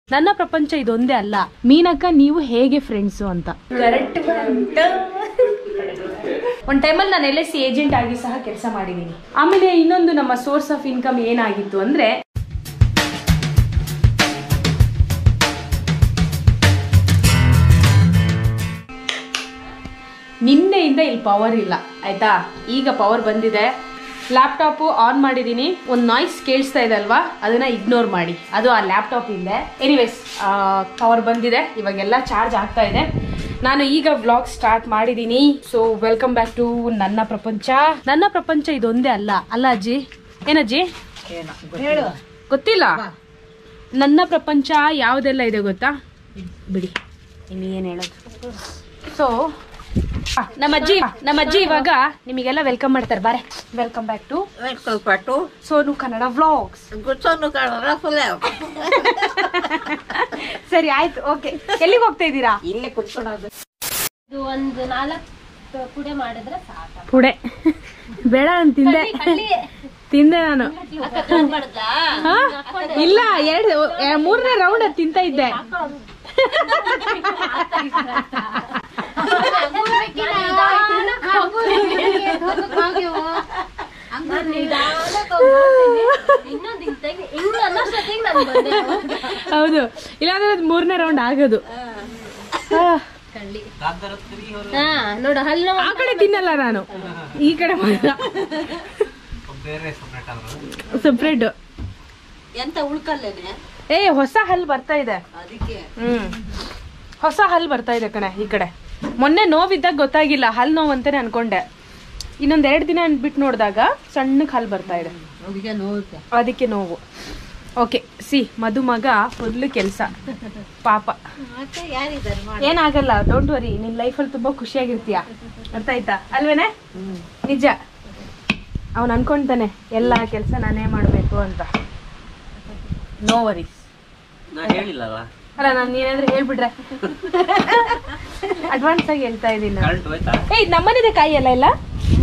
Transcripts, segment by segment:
ನನ್ನ ಪ್ರಪಂಚ ಇದೊಂದೇ ಅಲ್ಲ ಮೀನಕ್ಕ ನೀವು ಹೇಗೆ ಫ್ರೆಂಡ್ಸು ಅಂತ ಕರೆಕ್ಟ್ ಒಂದ್ ಟೈಮಲ್ಲಿ ನಾನು ಎಲ್ ಎಸ್ ಸಿ ಏಜೆಂಟ್ ಆಗಿ ಸಹ ಕೆಲಸ ಮಾಡಿದ್ದೀನಿ ಆಮೇಲೆ ಇನ್ನೊಂದು ನಮ್ಮ ಸೋರ್ಸ್ ಆಫ್ ಇನ್ಕಮ್ ಏನಾಗಿತ್ತು ಅಂದ್ರೆ ನಿನ್ನೆಯಿಂದ ಇಲ್ಲಿ ಪವರ್ ಇಲ್ಲ ಆಯ್ತಾ ಈಗ ಪವರ್ ಬಂದಿದೆ ಲ್ಯಾಪ್ಟಾಪು ಆನ್ ಮಾಡಿದ್ದೀನಿ ಒಂದು ನಾಯ್ಸ್ ಕೇಳಿಸ್ತಾ ಇದೆ ಅಲ್ವಾ ಅದನ್ನ ಇಗ್ನೋರ್ ಮಾಡಿ ಅದು ಆ ಲ್ಯಾಪ್ಟಾಪ್ ಇಂದೆ ಎನಿವೇಸ್ ಪವರ್ ಬಂದಿದೆ ಇವಾಗೆಲ್ಲ ಚಾರ್ಜ್ ಆಗ್ತಾ ಇದೆ ನಾನು ಈಗ ವ್ಲಾಗ್ ಸ್ಟಾರ್ಟ್ ಮಾಡಿದ್ದೀನಿ ಸೊ ವೆಲ್ಕಮ್ ಬ್ಯಾಕ್ ಟು ನನ್ನ ಪ್ರಪಂಚ ನನ್ನ ಪ್ರಪಂಚ ಇದೊಂದೇ ಅಲ್ಲ ಅಲ್ಲ ಅಜ್ಜಿ ಏನಜ್ಜಿ ಗೊತ್ತಿಲ್ಲ ನನ್ನ ಪ್ರಪಂಚ ಯಾವುದೆಲ್ಲ ಇದೆ ಗೊತ್ತಾ ಬಿಡಿ ಇನ್ನು ಏನು ಹೇಳೋದು ಸೊ ನಮ್ಮ ಅಜ್ಜಿ ನಮ್ಮ ಅಜ್ಜಿ ಇವಾಗ ನಿಮಗೆಲ್ಲ ವೆಲ್ಕಮ್ ಮಾಡ್ತಾರೆ ಬಾರೆ ವೆಲ್ಕಮ್ ಬ್ಯಾಕ್ ಟು ವೆಲ್ಕೊಳ್ಪಟ್ಟು ಸೋನು ಕನ್ನಡ ವ್ಲಾಗ್ಸ್ ಗುಚ್ಚನ್ನು ಕಾಣಲ್ಲ ಫುಲ್ ಸರಿ ಆಯ್ತು ಓಕೆ ಎಲ್ಲಿಗೆ ಹೋಗ್ತಾ ಇದ್ದೀರಾ ಇಲ್ಲೇ ಕುತ್ಕೊಳ್ಳೋದು ಇದು ಒಂದು ನಾಲ್ಕು ಪುಡೆ ಮಾಡಿದ್ರೆ ಸಾಕು ಪುಡೆ ಬೇಡ ನಾನು ತಿಂದೆ ತಿಂದೆ ನಾನು ಹಾ? ಇಲ್ಲ ಎರಡು ಮೂರನೇ ರೌಂಡ್ ಅದು ತಿಂತ ಇದ್ದೆ ಇನ್ನೊಂದು ಹಿಂಗ್ ತೆಗಿ ಹಿಂಗ್ ಅನ್ನೋಷ್ಟೊತ್ತಿಗೆ ನಾನು ಬಂದೆ ಹೌದು ಇಲ್ಲಾಂದ್ರೆ ಅದು ಮೂರನೇ ರೌಂಡ್ ಆಗೋದು ಹಾ. ಹಾ ನೋಡು ಹಲ್ಲು ಆ ಕಡೆ ತಿನ್ನಲ್ಲ ನಾನು ಈ ಕಡೆ ಮಾತ್ರ ಸಪ್ರೇಟ್ ಎಂತ ಉಳ್ಕಲ್ಲೇನೆ ಏ ಹೊಸ ಹಲ್ ಬರ್ತಾ ಇದೆ ಅದಕ್ಕೆ ಹ್ಮ್ ಹೊಸ ಹಲ್ ಬರ್ತಾ ಇದೆ ಕಣೆ ಈ ಕಡೆ ಮೊನ್ನೆ ನೋವಿದ್ದಾಗ ಗೊತ್ತಾಗಿಲ್ಲ ಹಲ್ ನೋವು ಅಂತಾನೆ ಅನ್ಕೊಂಡೆ ಇನ್ನೊಂದ್ ಎರಡು ದಿನ ಬಿಟ್ಟು ನೋಡಿದಾಗ ಸಣ್ಣಕ್ ಹಲ್ ಬರ್ತಾ ಇದೆ ಹುಡುಗ ನೋವುತ್ತೆ ಅದಕ್ಕೆ ನೋವು ಓಕೆ ಸಿ ಮದುಮಗ ಮೊದಲು ಕೆಲಸ ಪಾಪ ಮತ್ತೆ ಯಾರಿದ್ದಾರೆ ಮಾಡಿ ಏನಾಗಲ್ಲ ಡೋಂಟ್ ವರಿ ನಿನ್ ಲೈಫಲ್ಲಿ ತುಂಬಾ ಖುಷಿಯಾಗಿರ್ತೀಯ ಅರ್ಥ ಆಯ್ತಾ ಅಲ್ವೇನೆ ನಿಜ ಅವನ್ ಅನ್ಕೊಂತಾನೆ ಎಲ್ಲ ಕೆಲಸ ನಾನೇ ಮಾಡ್ಬೇಕು ಅಂತ ನೋ ವರೀಸ್ ನಾ ಹೇಳಿಲ್ಲಲ್ಲ ಅಲ್ಲ ನಾನು ಏನಾದ್ರೂ ಹೇಳ್ಬಿಟ್ರೆ ಅಡ್ವಾನ್ಸ್ ಆಗಿ ಹೇಳ್ತಾ ಇದ್ದೀನಿ ನಾನು. ಕರೆಂಟ್ ಹೋಯ್ತಾ ಏ ಇದು ನಮ್ಮನೆದೆ ಕಾಯಿ ಅಲ್ಲ ಇಲ್ಲ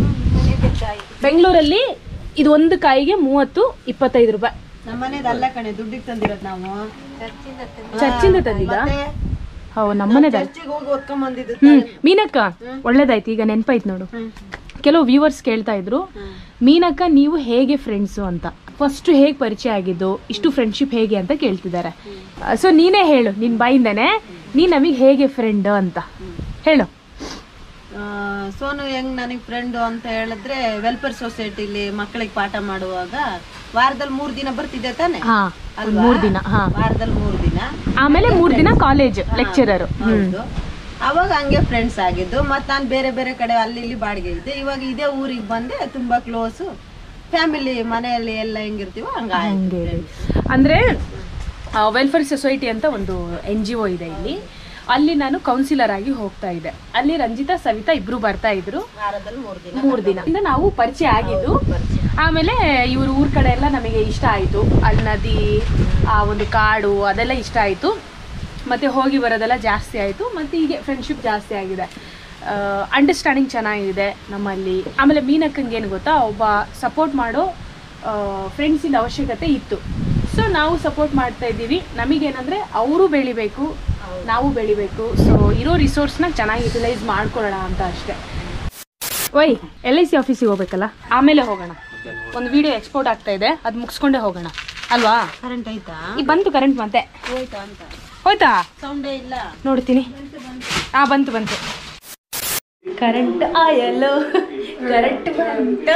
ಬೆಂಗಳೂರಲ್ಲಿ ಇದು ಒಂದು ಕಾಯಿಗೆ ಮೂವತ್ತು ಇಪ್ಪತ್ತೈದು ರೂಪಾಯಿ ನಮ್ಮನೇದು ಅಲ್ಲ ಕಣೆ ದುಡ್ಡಿಗೆ ತಂದಿರೋದು ನಾವು ಚರ್ಚಿಂದ ತಂದಿದ್ದ ಹೌ ನಮ್ಮನೆದ ಚರ್ಚಿಗೆ ಹೋಗಿ ಓದ್ಕೊಂಡ್ ಬಂದಿದ್ದು ಹ್ಮ್ ಮೀನಕ್ಕ ಒಳ್ಳೇದಾಯ್ತು ಈಗ ನೆನ್ಪಾಯ್ತು ನೋಡು ಕೆಲವು ವ್ಯೂವರ್ಸ್ ಕೇಳ್ತಾ ಇದ್ರು ಮೀನಕ್ಕ ನೀವು ಹೇಗೆ ಫ್ರೆಂಡ್ಸು ಅಂತ ಫಸ್ಟ್ ಹೇಗೆ ಪರಿಚಯ ಆಗಿದ್ದು ಇಷ್ಟು ಫ್ರೆಂಡ್ಶಿಪ್ ಹೇಗೆ ಅಂತ ಕೇಳ್ತಿದ್ದಾರೆ ಸೊ ನೀನೇ ಹೇಳು ನಿನ್ ಬಾಯಿಂದನೇ ನೀ ನಮಗೆ ಹೇಗೆ ಫ್ರೆಂಡ್ ಅಂತ ಹೇಳು ಆ, ಸೋನು ಹೆಂಗ್ ನನಗೆ ಫ್ರೆಂಡು ಅಂತ ಹೇಳಿದ್ರೆ ವೆಲ್ಫೇರ್ ಸೊಸೈಟಿಲಿ ಮಕ್ಕಳಿಗೆ ಪಾಠ ಮಾಡುವಾಗ ವಾರದಲ್ಲಿ ಮೂರ್ ದಿನ ಬರ್ತಿದ್ದೆ ತಾನೆ ಹಾ ಒಂದ್ ಮೂರ್ ದಿನ ಹಾ ವಾರದಲ್ಲಿ ಮೂರ್ ದಿನ ಆಮೇಲೆ ಮೂರ್ ದಿನ ಕಾಲೇಜ್ ಲೆಕ್ಚರರ್ ಹೌದು ಅವಾಗ ಹಂಗೆ ಫ್ರೆಂಡ್ಸ್ ಆಗಿದ್ದು ಮತ್ ನಾನು ಬೇರೆ ಬೇರೆ ಕಡೆ ಅಲ್ಲಿ ಇಲ್ಲಿ ಬಾಡಿಗೆ ಇದ್ದೆ ಇವಾಗ ಇದೇ ಊರಿಗೆ ಬಂದೆ ತುಂಬಾ ಕ್ಲೋಸು ಫ್ಯಾಮಿಲಿ ಮನೆಯಲ್ಲಿ ಎಲ್ಲ ಹೆಂಗಿರ್ತೀವೋ ಹಂಗಾಯ್ತು ಹಂಗೆ ಅಂದ್ರೆ ವೆಲ್ಫೇರ್ ಸೊಸೈಟಿ ಅಂತ ಒಂದು ಎನ್ ಜಿ ಒ ಇದೆ ಇಲ್ಲಿ ಅಲ್ಲಿ ನಾನು ಕೌನ್ಸಿಲರ್ ಆಗಿ ಹೋಗ್ತಾ ಇದ್ದೆ ಅಲ್ಲಿ ರಂಜಿತಾ ಸವಿತಾ ಇಬ್ರು ಬರ್ತಾ ಇದ್ರು ವಾರದಲ್ಲಿ ಮೂರ್ ದಿನ ಮೂರ್ ದಿನ ಇಂದ ನಾವು ಪರಿಚಯ ಆಗಿದ್ದು ಆಮೇಲೆ ಇವ್ರ ಊರ್ ಕಡೆ ಎಲ್ಲ ನಮಗೆ ಇಷ್ಟ ಆಯ್ತು ಅಲ್ಲಿ ನದಿ ಆ ಒಂದು ಕಾಡು ಅದೆಲ್ಲ ಇಷ್ಟ ಆಯ್ತು ಮತ್ತೆ ಹೋಗಿ ಬರೋದೆಲ್ಲ ಜಾಸ್ತಿ ಆಯ್ತು ಮತ್ತೆ ಹೀಗೆ ಫ್ರೆಂಡ್ಶಿಪ್ ಜಾಸ್ತಿ ಆಗಿದೆ ಅಂಡರ್ಸ್ಟ್ಯಾಂಡಿಂಗ್ ಚೆನ್ನಾಗಿದೆ ನಮ್ಮಲ್ಲಿ ಆಮೇಲೆ ಮೀನಕ್ಕಂಗೆ ಏನು ಗೊತ್ತಾ ಒಬ್ಬ ಸಪೋರ್ಟ್ ಮಾಡೋ ಫ್ರೆಂಡ್ಸಿಂದ ಅವಶ್ಯಕತೆ ಇತ್ತು ಸೊ ನಾವು ಸಪೋರ್ಟ್ ಮಾಡ್ತಾ ಇದ್ದೀವಿ ನಮಗೇನಂದ್ರೆ ಅವರು ಬೆಳಿಬೇಕು ನಾವು ಬೆಳಿಬೇಕು ಸೊ ಇರೋ ರಿಸೋರ್ಸ್ನ ಚೆನ್ನಾಗಿ ಯುಟಿಲೈಸ್ ಮಾಡ್ಕೊಳ್ಳೋಣ ಅಂತ ಅಷ್ಟೇ ಒಯ್ ಎಲ್ ಐ ಸಿ ಆಫೀಸಿಗೆ ಹೋಗ್ಬೇಕಲ್ಲ ಆಮೇಲೆ ಹೋಗೋಣ ಒಂದು ವಿಡಿಯೋ ಎಕ್ಸ್ಪೋರ್ಟ್ ಆಗ್ತಾ ಇದೆ ಅದು ಮುಗಿಸ್ಕೊಂಡೇ ಹೋಗೋಣ ಅಲ್ವಾ ಕರೆಂಟ್ ಆಯ್ತಾ ಈಗ ಬಂತು ಕರೆಂಟ್ ಮತ್ತೆ ಹೋಯ್ತಾ ಅಂತ ಹೋಯ್ತಾ ಸೌಂಡೇ ಇಲ್ಲ ನೋಡ್ತೀನಿ ಆ ಬಂತು ಬಂತು ಕರೆಂಟ್ ಆಯಲು ಕರೆಂಟ್ ಬಂತು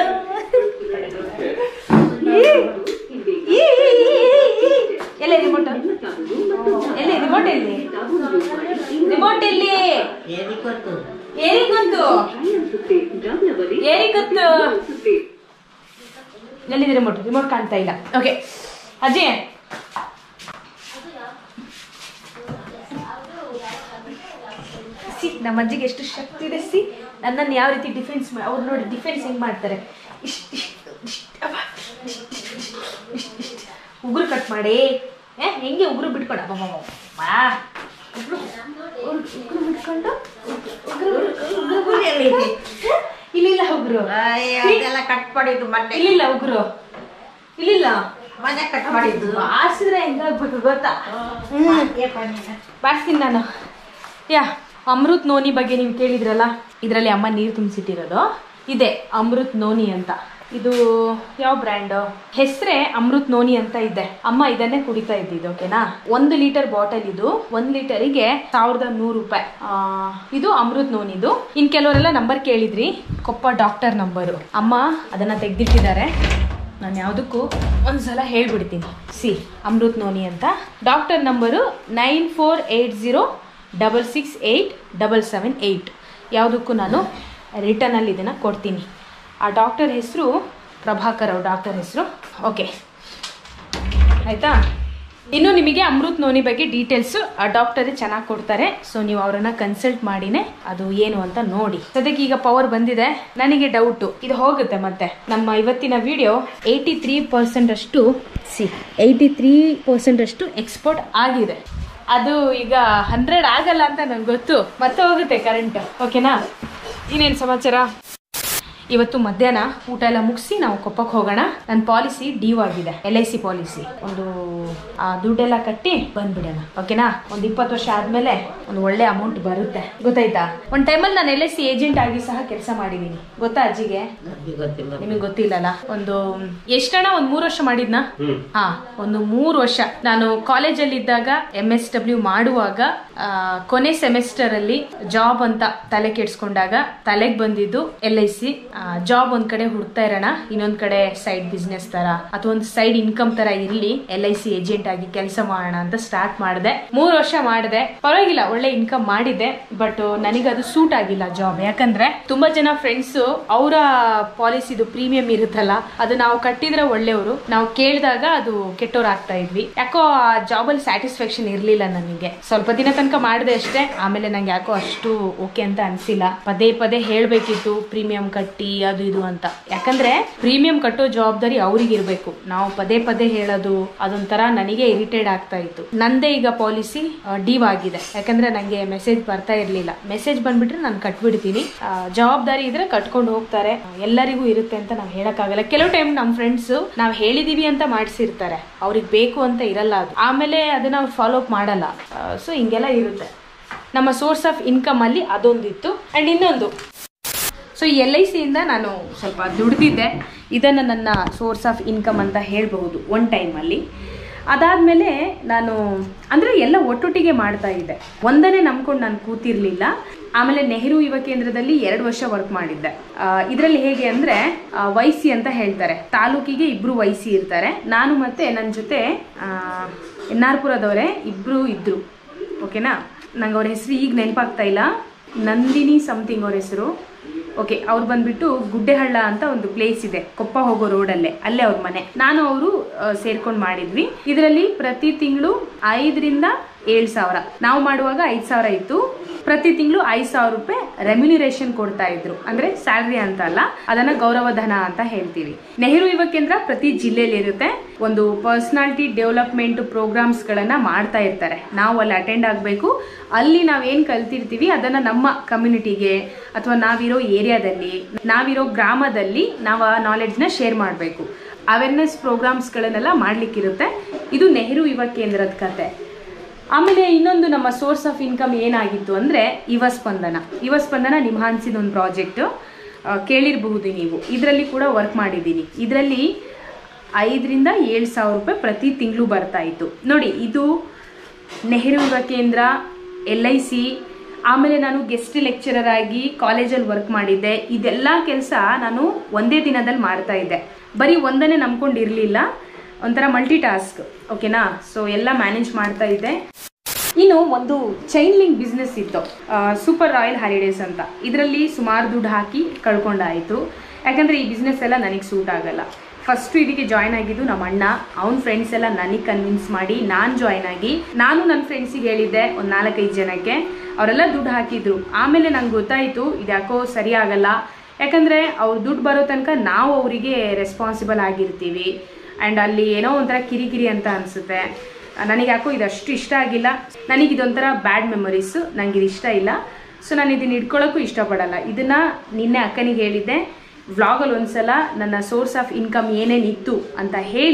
ಎಲ್ಲಿ ರಿಮೋಟ್ ಎಲ್ಲಿ ರಿಮೋಟ್ ಎಲ್ಲಿ ರಿಮೋಟ್ ಎಲ್ಲಿ ಏರಿಗ್ ಬಂತು ಏರಿಗ್ ಗೊತ್ತು ಎಲ್ಲಿದೆ ರಿಮೋಟ್ ರಿಮೋಟ್ ಕಾಣ್ತಾ ಇಲ್ಲ ಓಕೆ ಅಜ್ಜಿ ಸಿ ನಮ್ಮ ಅಜ್ಜಿಗೆ ಎಷ್ಟು ಶಕ್ತಿ ಇದೆ ಸಿ ನನ್ನನ್ನು ಯಾವ ರೀತಿ ಡಿಫೆನ್ಸ್ ಅವ್ರು ನೋಡಿ ಡಿಫೆನ್ಸ್ ಹೆಂಗ್ ಮಾಡ್ತಾರೆ ಇಷ್ಟ ಇಷ್ಟ ಉಗುರು ಕಟ್ ಮಾಡಿ ಏ ಹೆಂಗೆ ಉಗುರು ಬಿಟ್ಕೊಂಡ ಬಾ ಉಗುರು ಉಗುರು ಬಿಟ್ಕೊಂಡು ಉಗುರು ಉಗುರು ಉಗುರು ಎಲ್ಲೈತಿ ಇಲ್ಲಿಲ್ಲ ಉಗುರು ಅದೆಲ್ಲ ಕಟ್ ಮಾಡಿದ್ದು ಮೊನ್ನೆ ಇಲ್ಲಿಲ್ಲ ಉಗುರು ಇಲ್ಲಿಲ್ಲ ಮನೆ ಕಟ್ ಮಾಡಿದ್ದು ಬಾರಿಸಿದ್ರೆ ಹೆಂಗಾಗ್ಬೇಕು ಗೊತ್ತಾ ಬಾರಿಸ್ತೀನಿ ನಾನು ಯಾ ಅಮೃತ್ ನೋನಿ ಬಗ್ಗೆ ನೀವು ಕೇಳಿದ್ರಲ್ಲ ಇದರಲ್ಲಿ ಅಮ್ಮ ನೀರು ತುಂಬಿಸಿಟ್ಟಿರೋದು ಇದೆ ಅಮೃತ್ ನೋನಿ ಅಂತ ಇದು ಯಾವ ಬ್ರ್ಯಾಂಡ್ ಹೆಸರೇ ಅಮೃತ್ ನೋನಿ ಅಂತ ಇದೆ ಅಮ್ಮ ಇದನ್ನೇ ಕುಡಿತಾ ಇದ್ದಿದ್ದು ಓಕೆನಾ ಒಂದು ಲೀಟರ್ ಬಾಟಲ್ ಇದು ಒಂದ್ ಲೀಟರಿಗೆ ಸಾವಿರದ ನೂರು ರೂಪಾಯಿ ಆ, ಇದು ಅಮೃತ್ ನೋನಿದು ಇನ್ ಕೆಲವರೆಲ್ಲ ನಂಬರ್ ಕೇಳಿದ್ರಿ ಕೊಪ್ಪ ಡಾಕ್ಟರ್ ನಂಬರು ಅಮ್ಮ ಅದನ್ನ ತೆಗ್ದಿಟ್ಟಿದ್ದಾರೆ ನಾನು ಯಾವುದಕ್ಕೂ ಒಂದ್ಸಲ ಹೇಳ್ಬಿಡ್ತೀನಿ ಸಿ ಅಮೃತ್ ನೋನಿ ಅಂತ doctor number nine four eight zero double six eight double seven eight ಯಾವುದಕ್ಕೂ ನಾನು ರಿಟರ್ನಲ್ಲಿ ಇದನ್ನು ಕೊಡ್ತೀನಿ ಆ ಡಾಕ್ಟರ್ ಹೆಸರು ಪ್ರಭಾಕರ್ ಅವ್ರ ಡಾಕ್ಟರ್ ಹೆಸರು ಓಕೆ ಆಯಿತಾ ಇನ್ನು ನಿಮಗೆ ಅಮೃತ್ ನೋನಿ ಬಗ್ಗೆ ಡೀಟೇಲ್ಸ್ ಆ ಡಾಕ್ಟರ್ ಚೆನ್ನಾಗಿ ಕೊಡ್ತಾರೆ ಸೊ ನೀವು ಅವರನ್ನ ಕನ್ಸಲ್ಟ್ ಮಾಡಿನೇ ಅದು ಏನು ಅಂತ ನೋಡಿ ಸದ್ಯಕ್ಕೆ ಈಗ ಪವರ್ ಬಂದಿದೆ ನನಗೆ ಡೌಟು ಇದು ಹೋಗುತ್ತೆ ಮತ್ತೆ ನಮ್ಮ ಇವತ್ತಿನ ವಿಡಿಯೋ ಏಯ್ಟಿ ತ್ರೀ ಪರ್ಸೆಂಟ್ ಅಷ್ಟು ಸಿ ಏಯ್ಟಿ ತ್ರೀ ಪರ್ಸೆಂಟ್ ಅಷ್ಟು ಎಕ್ಸ್ಪೋರ್ಟ್ ಆಗಿದೆ ಅದು ಈಗ ಹಂಡ್ರೆಡ್ ಆಗಲ್ಲ ಅಂತ ನಂಗೆ ಗೊತ್ತು ಮತ್ತೆ ಹೋಗುತ್ತೆ ಕರೆಂಟ್ ಓಕೆನಾ ಇನ್ನೇನು ಸಮಾಚಾರ ಇವತ್ತು ಮಧ್ಯಾಹ್ನ ಊಟ ಎಲ್ಲ ಮುಗಿಸಿ ನಾವು ಕೊಪ್ಪಕ್ಕೆ ಹೋಗೋಣ ನನ್ನ ಪಾಲಿಸಿ ಡ್ಯೂ ಆಗಿದೆ ಎಲ್ ಐ ಸಿ ಪಾಲಿಸಿ ಒಂದು ಆ ದುಡ್ಡೆಲ್ಲ ಕಟ್ಟಿ ಬಂದ್ಬಿಡೋಣ ಓಕೆನಾ ಒಂದು ಇಪ್ಪತ್ತು ವರ್ಷ ಆದ್ಮೇಲೆ ಒಂದು ಒಳ್ಳೆ ಅಮೌಂಟ್ ಬರುತ್ತೆ ಗೊತ್ತಾಯ್ತಾ ಒಂದು ಟೈಮಲ್ಲಿ ನಾನು ಎಲ್ ಐ ಸಿ ಏಜೆಂಟ್ ಆಗಿ ಸಹ ಕೆಲಸ ಮಾಡಿದ್ದೀನಿ ಗೊತ್ತಾ ಅಜ್ಜಿಗೆ ಗೊತ್ತಿಲ್ಲ ನಿಮಗೆ ಗೊತ್ತಿಲ್ಲಲ್ಲ ಒಂದು ಎಷ್ಟಣ್ಣ ಒಂದು ಮೂರು ವರ್ಷ ಮಾಡಿದ್ನಾ ಹಾ ಒಂದು ಮೂರು ವರ್ಷ ನಾನು ಕಾಲೇಜಲ್ಲಿ ಇದ್ದಾಗ ಎಂ ಎಸ್ ಡಬ್ಲ್ಯೂ ಮಾಡುವಾಗ ಆ, ಕೊನೆ ಸೆಮೆಸ್ಟರ್ ಅಲ್ಲಿ ಜಾಬ್ ಅಂತ ತಲೆ ಕೆಡ್ಸ್ಕೊಂಡಾಗ ತಲೆಗೆ ಬಂದಿದ್ದು ಎಲ್ ಐ ಸಿ ಜಾಬ್ ಒಂದ್ ಕಡೆ ಹುಡ್ತಾ ಇರೋಣ ಇನ್ನೊಂದ್ ಕಡೆ ಸೈಡ್ ಬಿಸ್ನೆಸ್ ತರ ಅಥವಾ ಒಂದು ಸೈಡ್ ಇನ್ಕಮ್ ತರ ಇರ್ಲಿ ಎಲ್ ಐ ಸಿ ಏಜೆಂಟ್ ಆಗಿ ಕೆಲಸ ಮಾಡೋಣ ಅಂತ ಸ್ಟಾರ್ಟ್ ಮಾಡಿದೆ ಮೂರು ವರ್ಷ ಮಾಡಿದೆ ಪರವಾಗಿಲ್ಲ ಒಳ್ಳೆ ಇನ್ಕಮ್ ಮಾಡಿದೆ ಬಟ್ ನನಗೆ ಅದು ಸೂಟ್ ಆಗಿಲ್ಲ ಜಾಬ್ ಯಾಕಂದ್ರೆ ತುಂಬಾ ಜನ ಫ್ರೆಂಡ್ಸ್ ಅವರ ಪಾಲಿಸಿದು ಪ್ರೀಮಿಯಂ ಇರುತ್ತಲ್ಲ ಅದು ನಾವು ಕಟ್ಟಿದ್ರೆ ಒಳ್ಳೆಯವರು ನಾವು ಕೇಳಿದಾಗ ಅದು ಕೆಟ್ಟೋರ್ ಆಗ್ತಾ ಇದ್ವಿ ಯಾಕೋ ಆ ಜಾಬಲ್ಲಿ ಸ್ಯಾಟಿಸ್ಫ್ಯಾಕ್ಷನ್ ಇರ್ಲಿಲ್ಲ ನನಗೆ ಸ್ವಲ್ಪ ದಿನ ತನಕ ಮಾಡಿದೆ ಅಷ್ಟೇ ಆಮೇಲೆ ನಂಗೆ ಯಾಕೋ ಅಷ್ಟು ಓಕೆ ಅಂತ ಅನ್ಸಿಲ್ಲ ಪದೇ ಪದೇ ಹೇಳ್ಬೇಕಿತ್ತು ಪ್ರೀಮಿಯಂ ಕಟ್ಟಿ ಅದು ಇದು ಅಂತ ಯಾಕಂದ್ರೆ ಪ್ರೀಮಿಯಂ ಕಟ್ಟೋ ಜವಾಬ್ದಾರಿ ಅವ್ರಿಗೆ ಇರ್ಬೇಕು ನಾವು ಪದೇ ಪದೇ ಹೇಳೋದು ಅದೊಂಥರ ನನಗೆ ಇರಿಟೇಟ್ ಆಗ್ತಾ ಇತ್ತು ನಂದೇ ಈಗ ಪಾಲಿಸಿ ಡೀವ್ ಆಗಿದೆ ಯಾಕಂದ್ರೆ ನಂಗೆ ಮೆಸೇಜ್ ಬರ್ತಾ ಇರ್ಲಿಲ್ಲ ಮೆಸೇಜ್ ಬಂದ್ಬಿಟ್ರೆ ನಾನು ಕಟ್ಬಿಡ್ತೀನಿ ಆ, ಜವಾಬ್ದಾರಿ ಇದ್ರೆ ಕಟ್ಕೊಂಡು ಹೋಗ್ತಾರೆ ಎಲ್ಲರಿಗೂ ಇರುತ್ತೆ ಅಂತ ನಾವು ಹೇಳಕ್ಕಾಗಲ್ಲ ಕೆಲವು ಟೈಮ್ ನಮ್ಮ ಫ್ರೆಂಡ್ಸ್ ನಾವು ಹೇಳಿದೀವಿ ಅಂತ ಮಾಡಿಸಿರ್ತಾರೆ ಅವ್ರಿಗೆ ಬೇಕು ಅಂತ ಇರಲ್ಲ ಅದು ಆಮೇಲೆ ಅದನ್ನ ಅವ್ರು ಫಾಲೋ ಅಪ್ ಮಾಡಲ್ಲ ಸೊ ಹಿಂಗೆಲ್ಲ ಇರುತ್ತೆ ನಮ್ಮ ಸೋರ್ಸ್ ಆಫ್ ಇನ್ಕಮ್ ಅಲ್ಲಿ ಅದೊಂದಿತ್ತು ಅಂಡ್ ಇನ್ನೊಂದು ಸೊ ಎಲ್ ಐ ಸಿಯಿಂದ ನಾನು ಸ್ವಲ್ಪ ದುಡ್ದಿದ್ದೆ ಇದನ್ನು ನನ್ನ ಸೋರ್ಸ್ ಆಫ್ ಇನ್ಕಮ್ ಅಂತ ಹೇಳಬಹುದು ಒನ್ ಟೈಮಲ್ಲಿ ಅದಾದಮೇಲೆ ನಾನು ಅಂದರೆ ಎಲ್ಲ ಒಟ್ಟೊಟ್ಟಿಗೆ ಮಾಡ್ತಾ ಇದ್ದೆ ಒಂದನೇ ನಂಬ್ಕೊಂಡು ನಾನು ಕೂತಿರ್ಲಿಲ್ಲ ಆಮೇಲೆ ನೆಹರು ಯುವ ಕೇಂದ್ರದಲ್ಲಿ ಎರಡು ವರ್ಷ ವರ್ಕ್ ಮಾಡಿದ್ದೆ ಇದರಲ್ಲಿ ಹೇಗೆ ಅಂದರೆ ವೈಸಿ ಅಂತ ಹೇಳ್ತಾರೆ ತಾಲೂಕಿಗೆ ಇಬ್ರು ವೈಸಿ ಇರ್ತಾರೆ ನಾನು ಮತ್ತೆ ನನ್ನ ಜೊತೆ ಎನ್ ಆರ್ ಪುರದವರೇ ಇಬ್ಬರು ಇದ್ದರು ಓಕೆನಾ ನಂಗೆ ಅವ್ರ ಹೆಸರು ಈಗ ನೆನಪಾಗ್ತಾ ಇಲ್ಲ ನಂದಿನಿ ಸಮಥಿಂಗ್ ಅವ್ರ ಹೆಸರು ಓಕೆ ಅವ್ರು ಬಂದ್ಬಿಟ್ಟು ಗುಡ್ಡೆಹಳ್ಳ ಅಂತ ಒಂದು ಪ್ಲೇಸ್ ಇದೆ ಕೊಪ್ಪ ಹೋಗೋ ರೋಡಲ್ಲೇ ಅಲ್ಲೇ ಅವ್ರ ಮನೆ ನಾನು ಅವರು ಸೇರ್ಕೊಂಡು ಮಾಡಿದ್ವಿ ಇದರಲ್ಲಿ ಪ್ರತಿ ತಿಂಗಳು ಐದರಿಂದ ಏಳು ಸಾವಿರ ನಾವು ಮಾಡುವಾಗ ಐದು ಸಾವಿರ ಇತ್ತು ಪ್ರತಿ ತಿಂಗಳು ಐದು ಸಾವಿರ ರೂಪಾಯಿ ರೆಮ್ಯುನಿರೇಷನ್ ಕೊಡ್ತಾ ಇದ್ರು ಅಂದ್ರೆ ಸ್ಯಾಲ್ರಿ ಅಂತ ಅಲ್ಲ ಅದನ್ನ ಗೌರವಧನ ಅಂತ ಹೇಳ್ತೀವಿ ನೆಹರು ಯುವ ಕೇಂದ್ರ ಪ್ರತಿ ಜಿಲ್ಲೆಯಲ್ಲಿ ಇರುತ್ತೆ ಒಂದು ಪರ್ಸನಾಲಿಟಿ ಡೆವಲಪ್ಮೆಂಟ್ ಪ್ರೋಗ್ರಾಮ್ಸ್ ಗಳನ್ನ ಮಾಡ್ತಾ ಇರ್ತಾರೆ ನಾವು ಅಲ್ಲಿ ಅಟೆಂಡ್ ಆಗಬೇಕು ಅಲ್ಲಿ ನಾವೇನ್ ಕಲ್ತಿರ್ತೀವಿ ಅದನ್ನ ನಮ್ಮ ಕಮ್ಯುನಿಟಿಗೆ ಅಥವಾ ನಾವಿರೋ ಏರಿಯಾದಲ್ಲಿ ನಾವಿರೋ ಗ್ರಾಮದಲ್ಲಿ ನಾವು ಆ ನಾಲೆಡ್ಜ್ನ ಶೇರ್ ಮಾಡಬೇಕು ಅವೇರ್ನೆಸ್ ಪ್ರೋಗ್ರಾಮ್ಸ್ಗಳನ್ನೆಲ್ಲ ಮಾಡ್ಲಿಕ್ಕಿರುತ್ತೆ ಇದು ನೆಹರು ಯುವ ಕೇಂದ್ರದ ಕತೆ ಆಮೇಲೆ ಇನ್ನೊಂದು ನಮ್ಮ ಸೋರ್ಸ್ ಆಫ್ ಇನ್ಕಮ್ ಏನಾಗಿತ್ತು ಅಂದರೆ ಯುವ ಸ್ಪಂದನ ಯುವ ಸ್ಪಂದನ ನಿಮ್ಹಾನ್ಸಿದ ಒಂದು ಪ್ರಾಜೆಕ್ಟು ಕೇಳಿರಬಹುದು ನೀವು ಇದರಲ್ಲಿ ಕೂಡ ವರ್ಕ್ ಮಾಡಿದ್ದೀನಿ ಇದರಲ್ಲಿ ಐದರಿಂದ ಏಳು ಸಾವಿರ ರೂಪಾಯಿ ಪ್ರತಿ ತಿಂಗಳು ಬರ್ತಾ ಇತ್ತು ನೋಡಿ ಇದು ನೆಹರು ಯುವ ಕೇಂದ್ರ ಎಲ್ ಐ ಸಿ ಆಮೇಲೆ ನಾನು ಗೆಸ್ಟ್ ಲೆಕ್ಚರರ್ ಆಗಿ ಕಾಲೇಜಲ್ಲಿ ವರ್ಕ್ ಮಾಡಿದ್ದೆ ಇದೆಲ್ಲ ಕೆಲಸ ನಾನು ಒಂದೇ ದಿನದಲ್ಲಿ ಮಾಡ್ತಾ ಇದ್ದೆ ಬರೀ ಒಂದನೇ ನಂಬ್ಕೊಂಡಿರಲಿಲ್ಲ ಒಂಥರ ಮಲ್ಟಿ ಟಾಸ್ಕ್ ಓಕೆನಾ ಸೊ ಎಲ್ಲ ಮ್ಯಾನೇಜ್ ಮಾಡ್ತಾ ಇದ್ದೆ ಇನ್ನು ಒಂದು ಚೈನ್ ಲಿಂಕ್ ಬಿಸ್ನೆಸ್ ಇತ್ತು ಸೂಪರ್ ರಾಯಲ್ ಹಾಲಿಡೇಸ್ ಅಂತ ಇದರಲ್ಲಿ ಸುಮಾರು ದುಡ್ಡು ಹಾಕಿ ಕಳ್ಕೊಂಡಾಯಿತು ಯಾಕಂದರೆ ಈ ಬಿಸ್ನೆಸ್ ಎಲ್ಲ ನನಗೆ ಸೂಟ್ ಆಗಲ್ಲ ಫಸ್ಟು ಇದಕ್ಕೆ ಜಾಯ್ನ್ ಆಗಿದ್ದು ನಮ್ಮ ಅಣ್ಣ ಅವ್ನ ಫ್ರೆಂಡ್ಸ್ ಎಲ್ಲ ನನಗೆ ಕನ್ವಿನ್ಸ್ ಮಾಡಿ ನಾನು ಜಾಯ್ನ್ ಆಗಿ ನಾನು ನನ್ನ ಫ್ರೆಂಡ್ಸಿಗೆ ಹೇಳಿದ್ದೆ ಒಂದು ನಾಲ್ಕೈದು ಜನಕ್ಕೆ ಅವರೆಲ್ಲ ದುಡ್ಡು ಹಾಕಿದ್ರು ಆಮೇಲೆ ನಂಗೆ ಗೊತ್ತಾಯಿತು ಇದ್ಯಾಕೋ ಸರಿ ಆಗಲ್ಲ ಯಾಕಂದರೆ ಅವ್ರು ದುಡ್ಡು ಬರೋ ತನಕ ನಾವು ಅವರಿಗೆ ರೆಸ್ಪಾನ್ಸಿಬಲ್ ಆಗಿರ್ತೀವಿ ಆ್ಯಂಡ್ ಅಲ್ಲಿ ಏನೋ ಒಂಥರ ಕಿರಿಕಿರಿ ಅಂತ ಅನಿಸುತ್ತೆ ನನಗೆ ಯಾಕೋ ಇದಷ್ಟು ಇಷ್ಟ ಆಗಿಲ್ಲ ನನಗೆ ಇದೊಂಥರ ಬ್ಯಾಡ್ ಮೆಮೊರೀಸು ನನಗೆ ಇದು ಇಷ್ಟ ಇಲ್ಲ ಸೊ ನಾನು ಇದನ್ನ ಇಟ್ಕೊಳ್ಳೋಕ್ಕೂ ಇಷ್ಟಪಡಲ್ಲ ಇದನ್ನು ನಿನ್ನೆ ಅಕ್ಕನಿಗೆ ಹೇಳಿದ್ದೆ ವ್ಲಾಗಲ್ಲಿ ಒಂದ್ಸಲ ನನ್ನ ಸೋರ್ಸ್ ಆಫ್ ಇನ್ಕಮ್ ಏನೇನಿತ್ತು ಅಂತ ಹೇಳಿ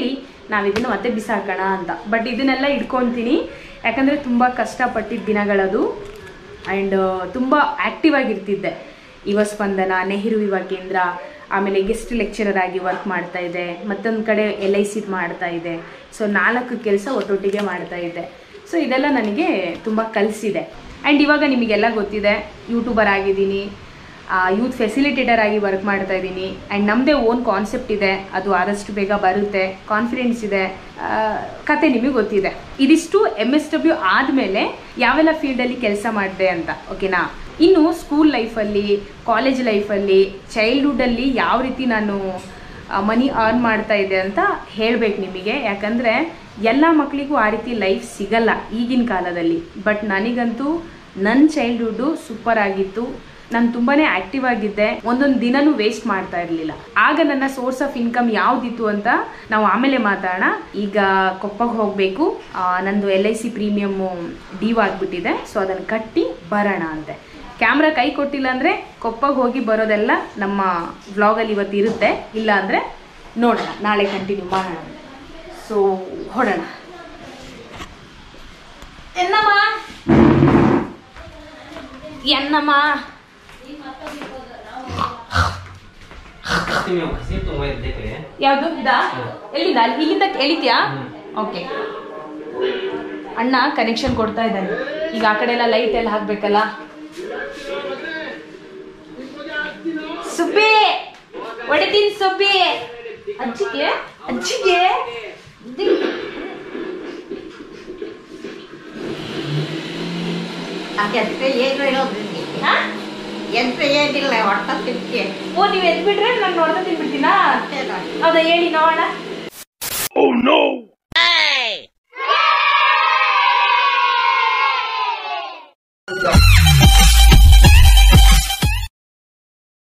ನಾವು ಇದನ್ನು ಮತ್ತೆ ಬಿಸಾಕೋಣ ಅಂತ ಬಟ್ ಇದನ್ನೆಲ್ಲ ಇಟ್ಕೊತೀನಿ ಯಾಕಂದರೆ ತುಂಬ ಕಷ್ಟಪಟ್ಟಿದ್ದ ದಿನಗಳದು ಆ್ಯಂಡ್ ತುಂಬ ಆ್ಯಕ್ಟಿವ್ ಆಗಿರ್ತಿದ್ದೆ ಯುವ ಸ್ಪಂದನ ನೆಹರು ಯುವ ಕೇಂದ್ರ ಆಮೇಲೆ ಗೆಸ್ಟ್ ಲೆಕ್ಚರರ್ ಆಗಿ ವರ್ಕ್ ಮಾಡ್ತಾ ಇದ್ದೆ ಮತ್ತೊಂದು ಕಡೆ ಎಲ್ ಐ ಸಿ ಮಾಡ್ತಾ ಇದ್ದೆ ಸೊ ನಾಲ್ಕು ಕೆಲಸ ಒಟ್ಟೊಟ್ಟಿಗೆ ಮಾಡ್ತಾ ಇದ್ದೆ ಸೊ ಇದೆಲ್ಲ ನನಗೆ ತುಂಬ ಕಲಿಸಿದೆ ಆ್ಯಂಡ್ ಇವಾಗ ನಿಮಗೆಲ್ಲ ಗೊತ್ತಿದೆ ಯೂಟ್ಯೂಬರ್ ಆಗಿದ್ದೀನಿ ಯೂತ್ ಫೆಸಿಲಿಟೇಟರ್ ಆಗಿ ವರ್ಕ್ ಮಾಡ್ತಾ ಇದ್ದೀನಿ ಆ್ಯಂಡ್ ನಮ್ಮದೇ ಓನ್ ಕಾನ್ಸೆಪ್ಟ್ ಇದೆ ಅದು ಆದಷ್ಟು ಬೇಗ ಬರುತ್ತೆ ಕಾನ್ಫಿಡೆನ್ಸ್ ಇದೆ ಆ, ಕತೆ ನಿಮಗೆ ಗೊತ್ತಿದೆ ಇದಿಷ್ಟು ಎಮ್ ಎಸ್ ಡಬ್ಲ್ಯೂ ಆದಮೇಲೆ ಯಾವೆಲ್ಲ ಫೀಲ್ಡಲ್ಲಿ ಕೆಲಸ ಮಾಡಿದೆ ಅಂತ ಓಕೆನಾ ಇನ್ನು ಸ್ಕೂಲ್ ಲೈಫಲ್ಲಿ ಕಾಲೇಜ್ ಲೈಫಲ್ಲಿ ಚೈಲ್ಡ್ಹುಡ್ಡಲ್ಲಿ ಯಾವ ರೀತಿ ನಾನು ಮನಿ ಅರ್ನ್ ಮಾಡ್ತಾ ಇದೆ ಅಂತ ಹೇಳ್ಬೇಕು ನಿಮಗೆ ಯಾಕಂದರೆ ಎಲ್ಲ ಮಕ್ಕಳಿಗೂ ಆ ರೀತಿ ಲೈಫ್ ಸಿಗಲ್ಲ ಈಗಿನ ಕಾಲದಲ್ಲಿ ಬಟ್ ನನಗಂತೂ ನನ್ನ ಚೈಲ್ಡ್ಹುಡ್ಡು ಸೂಪರ್ ಆಗಿತ್ತು ನಾನು ತುಂಬಾ ಆ್ಯಕ್ಟಿವ್ ಆಗಿದ್ದೆ ಒಂದೊಂದು ದಿನನೂ ವೇಸ್ಟ್ ಮಾಡ್ತಾ ಇರಲಿಲ್ಲ ಆಗ ನನ್ನ ಸೋರ್ಸ್ ಆಫ್ ಇನ್ಕಮ್ ಯಾವುದಿತ್ತು ಅಂತ ನಾವು ಆಮೇಲೆ ಮಾತಾಡೋಣ ಈಗ ಕೊಪ್ಪಗೆ ಹೋಗಬೇಕು ನಂದು L I C premium due ಆಗಿಬಿಟ್ಟಿದೆ ಸೊ ಅದನ್ನು ಕಟ್ಟಿ ಬರೋಣ ಅಂತೆ ಕ್ಯಾಮ್ರಾ ಕೈ ಕೊಟ್ಟಿಲ್ಲ ಅಂದರೆ ಕೊಪ್ಪಗೆ ಹೋಗಿ ಬರೋದೆಲ್ಲ ನಮ್ಮ ವ್ಲಾಗಲ್ಲಿ ಇವತ್ತು ಇರುತ್ತೆ ಇಲ್ಲ ಅಂದರೆ ನೋಡೋಣ ನಾಳೆ ಕಂಟಿನ್ಯೂ ಮಾಡೋಣ ಸೊ ಹೊಡೋಣ ಎನ್ನಮ್ಮ ಎನ್ನಮ್ಮ ನೀವು ಹಸಿ ತುಂಬ ಇದ್ದಕ್ಕೆ ಯಾವುದು ಇದಾ ಎಲ್ಲಿಂದ ಅಲ್ಲಿ ಇಲ್ಲಿಂದ ಎಳಿತೀಯಾ ಓಕೆ ಅಣ್ಣ ಕನೆಕ್ಷನ್ ಕೊಡ್ತಾ ಇದ್ದಾನೆ ಈಗ ಆ ಕಡೆ ಎಲ್ಲ ಲೈಟ್ ಎಲ್ಲ ಹಾಕ್ಬೇಕಲ್ಲ ಸುಬ್ಬಿ ಹೊಡಿತೀನಿ ಸುಬ್ಬಿ ಅಜ್ಜಿಗೆ ಅಜ್ಜಿಗೆ ಎಂತ ಏನು ಹೇಳೋದ್ರಿ ಹಾ? ಎಂತ ಏನಿಲ್ಲ ಒಟ್ಟ ತಿಂತಿ ಓ ನೀವು ಎದ್ಬಿಟ್ರೆ ನಾನು ನೋಡ್ತಾ ತಿನ್ಬಿಡ್ತೀನಾ ಹೌದಾ ಹೇಳಿ ನೋಡೋಣ